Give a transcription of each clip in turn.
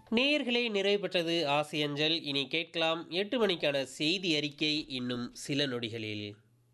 நேயர்களே நிறைவு பெற்றது ஆசியஞ்சல் இனி கேட்கலாம் எட்டு மணிக்கான செய்தி அறிக்கை இன்னும் சில நொடிகளில்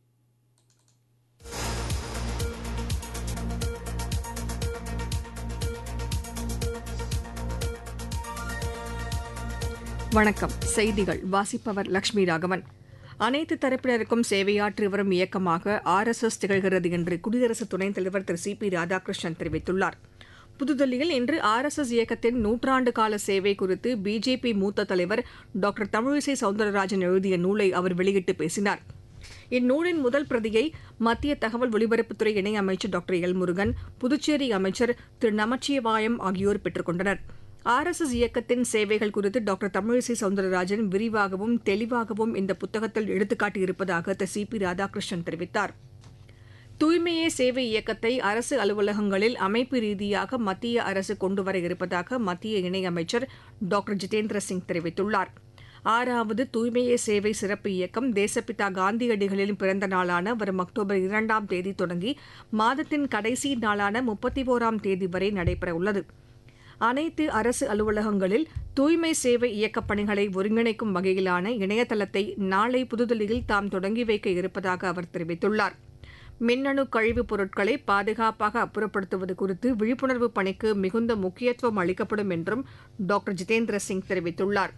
வணக்கம் செய்திகள் வாசிப்பவர் லட்சுமி ராகவன் அனைத்து தரப்பினருக்கும் சேவையாற்றி வரும் இயக்கமாக ஆர் எஸ் எஸ் திகழ்கிறது என்று குடியரசு துணைத் தலைவர் திரு சி பி ராதாகிருஷ்ணன் தெரிவித்துள்ளார் புதுதில்லியில் இன்று ஆர் எஸ் எஸ் இயக்கத்தின் நூற்றாண்டு கால சேவை குறித்து பிஜேபி மூத்த தலைவர் டாக்டர் தமிழிசை சவுந்தரராஜன் எழுதிய நூலை அவர் வெளியிட்டு பேசினார் இந்நூலின் முதல் பிரதியை மத்திய தகவல் ஒலிபரப்புத்துறை இணையமைச்சர் டாக்டர் எல் முருகன் புதுச்சேரி அமைச்சர் திரு நமச்சிவாயம் ஆகியோர் பெற்றுக் கொண்டனர் ஆர் எஸ் எஸ் இயக்கத்தின் சேவைகள் குறித்து டாக்டர் தமிழிசை சவுந்தரராஜன் விரிவாகவும் தெளிவாகவும் இந்த புத்தகத்தில் எடுத்துக்காட்டியிருப்பதாக திரு சி பி ராதாகிருஷ்ணன் தெரிவித்தார் தூய்மையே சேவை இயக்கத்தை அரசு அலுவலகங்களில் அமைப்பு ரீதியாக மத்திய அரசு கொண்டுவர இருப்பதாக மத்திய இணையமைச்சர் டாக்டர் ஜிதேந்திர சிங் தெரிவித்துள்ளார் ஆறாவது தூய்மையே சேவை சிறப்பு இயக்கம் தேசப்பிதா காந்தியடிகளின் பிறந்த நாளான வரும் அக்டோபர் இரண்டாம் தேதி தொடங்கி மாதத்தின் கடைசி நாளான முப்பத்தி ஓராம் தேதி வரை நடைபெறவுள்ளது அனைத்து அரசு அலுவலகங்களில் தூய்மை சேவை இயக்கப் பணிகளை ஒருங்கிணைக்கும் வகையிலான இணையதளத்தை நாளை புதுதில்லியில் தாம் தொடங்கி வைக்க இருப்பதாக அவர் தெரிவித்துள்ளார் மின்னணு கழிவுப் பொருட்களை பாதுகாப்பாக அப்புறப்படுத்துவது குறித்து விழிப்புணர்வு பணிக்கு மிகுந்த முக்கியத்துவம் அளிக்கப்படும் என்றும் டாக்டர் ஜிதேந்திர சிங் தெரிவித்துள்ளார்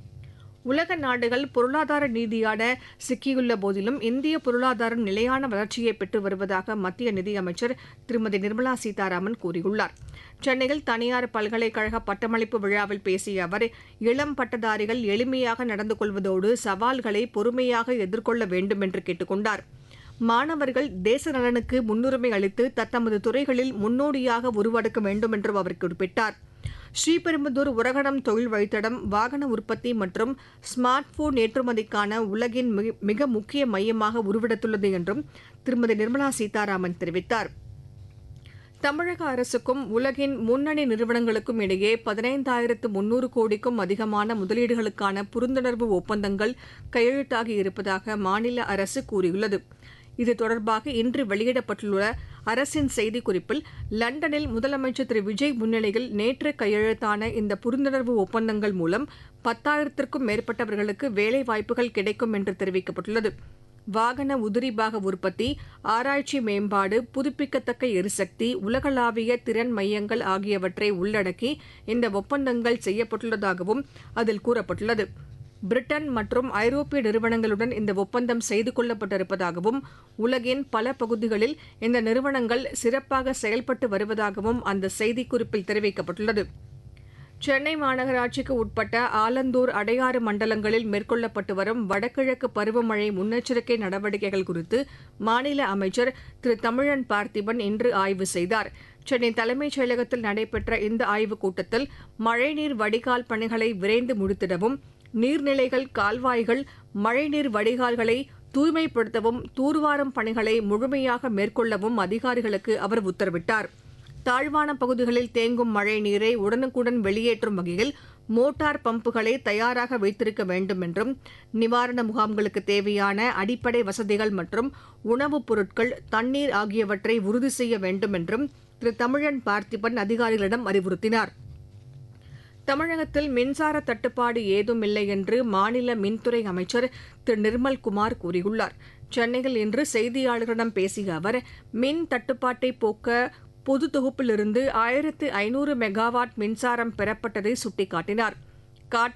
உலக நாடுகள் பொருளாதார ரீதியான சிக்கியுள்ள போதிலும் இந்திய பொருளாதாரம் நிலையான வளர்ச்சியை பெற்று வருவதாக மத்திய நிதியமைச்சர் திருமதி நிர்மலா சீதாராமன் கூறியுள்ளார் சென்னையில் தனியார் பல்கலைக்கழக பட்டமளிப்பு விழாவில் பேசிய அவர் இளம் பட்டதாரிகள் எளிமையாக நடந்து கொள்வதோடு சவால்களை பொறுமையாக எதிர்கொள்ள வேண்டும் என்று கேட்டுக் கொண்டார் மாணவர்கள் தேச நலனுக்கு முன்னுரிமை அளித்து தத்தமது துறைகளில் முன்னோடியாக உருவெடுக்க வேண்டும் என்றும் அவர் குறிப்பிட்டார் ஸ்ரீபெரும்புதூர் உரகடம் தொழில் வழித்தடம் வாகன உற்பத்தி மற்றும் ஸ்மார்ட் போன் ஏற்றுமதிக்கான உலகின் மிக முக்கிய மையமாக உருவெடுத்துள்ளது என்றும் திருமதி நிர்மலா சீதாராமன் தெரிவித்தார் தமிழக அரசுக்கும் உலகின் முன்னணி நிறுவனங்களுக்கும் இடையே பதினைந்தாயிரத்து முன்னூறு கோடிக்கும் அதிகமான முதலீடுகளுக்கான புரிந்துணர்வு ஒப்பந்தங்கள் கையெழுத்தாகி இருப்பதாக மாநில அரசு கூறியுள்ளது இது தொடர்பாக இன்று வெளியிடப்பட்டுள்ள அரசின் செய்திக்குறிப்பில் லண்டனில் முதலமைச்சர் திரு விஜய் முன்னிலையில் நேற்று கையெழுத்தான இந்த புரிந்துணர்வு ஒப்பந்தங்கள் மூலம் பத்தாயிரத்திற்கும் மேற்பட்டவர்களுக்கு வேலைவாய்ப்புகள் கிடைக்கும் என்று தெரிவிக்கப்பட்டுள்ளது வாகன உதிரிபாக உற்பத்தி ஆராய்ச்சி மேம்பாடு புதுப்பிக்கத்தக்க எரிசக்தி உலகளாவிய திறன் மையங்கள் ஆகியவற்றை உள்ளடக்கி இந்த ஒப்பந்தங்கள் செய்யப்பட்டுள்ளதாகவும் அதில் கூறப்பட்டுள்ளது பிரிட்டன் மற்றும் ஐரோப்பிய நிறுவனங்களுடன் இந்த ஒப்பந்தம் செய்து கொள்ளப்பட்டிருப்பதாகவும் உலகின் பல பகுதிகளில் இந்த நிறுவனங்கள் சிறப்பாக செயல்பட்டு வருவதாகவும் அந்த செய்திக்குறிப்பில் தெரிவிக்கப்பட்டுள்ளது சென்னை மாநகராட்சிக்கு உட்பட்ட ஆலந்தூர் அடையாறு மண்டலங்களில் மேற்கொள்ளப்பட்டு வரும் வடகிழக்கு பருவமழை முன்னெச்சரிக்கை நடவடிக்கைகள் குறித்து மாநில அமைச்சர் திரு தமிழன் பார்த்திபன் இன்று ஆய்வு செய்தார் சென்னை தலைமைச் செயலகத்தில் நடைபெற்ற இந்த ஆய்வுக் கூட்டத்தில் மழைநீர் வடிகால் பணிகளை விரைந்து முடித்திடவும் நீர்நிலைகள் கால்வாய்கள் மழைநீர் வடிகால்களை தூய்மைப்படுத்தவும் தூர்வாரும் பணிகளை முழுமையாக மேற்கொள்ளவும் அதிகாரிகளுக்கு அவர் உத்தரவிட்டார் தாழ்வான பகுதிகளில் தேங்கும் மழை நீரை உடனுக்குடன் வெளியேற்றும் வகையில் மோட்டார் பம்புகளை தயாராக வைத்திருக்க வேண்டும் என்றும் நிவாரண முகாம்களுக்கு தேவையான அடிப்படை வசதிகள் மற்றும் உணவுப் பொருட்கள் தண்ணீர் ஆகியவற்றை உறுதி செய்ய வேண்டும் என்றும் திரு தமிழன் பார்த்திபன் அதிகாரிகளிடம் அறிவுறுத்தினார் தமிழகத்தில் மின்சார தட்டுப்பாடு ஏதுமில்லை என்று மாநில மின்துறை அமைச்சர் திரு நிர்மல்குமார் கூறியுள்ளார் சென்னையில் இன்று செய்தியாளர்களிடம் பேசிய அவர் மின் தட்டுப்பாட்டை போக்க பொது தொகுப்பிலிருந்து ஆயிரத்து ஐநூறு மெகாவாட் மின்சாரம் பெறப்பட்டதை சுட்டிக்காட்டினார்